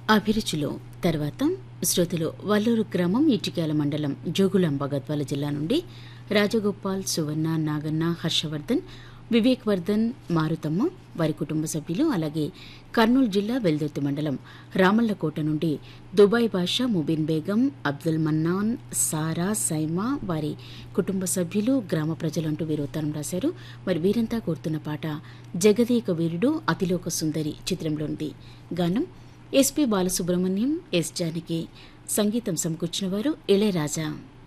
అభిరుచిలో తర్వాత శ్రోతలు వల్లూరు గ్రామం ఇటిక్యాల మండలం జోగులాంబ గద్వాల జిల్లా నుండి రాజగోపాల్ సువర్ణ నాగన్న హర్షవర్ధన్ వివేక్ వర్ధన్ మారుతమ్మ వారి కుటుంబ సభ్యులు అలాగే కర్నూలు జిల్లా వెల్దుర్తి మండలం రామల్లకోట నుండి దుబాయ్ బాషా ముబీన్ బేగం అబ్దుల్ మన్నాన్ సారా సైమా వారి కుటుంబ సభ్యులు గ్రామ ప్రజలంటూ వీరు ఉత్తరం రాశారు మరి వీరంతా కోరుతున్న పాట జగదేక వీరుడు అతిలోక సుందరి చిత్రంలోనిది గానం ఎస్పి బాలసుబ్రహ్మణ్యం ఎస్ జానకి సంగీతం సమకూర్చిన వారు ఇళయరాజా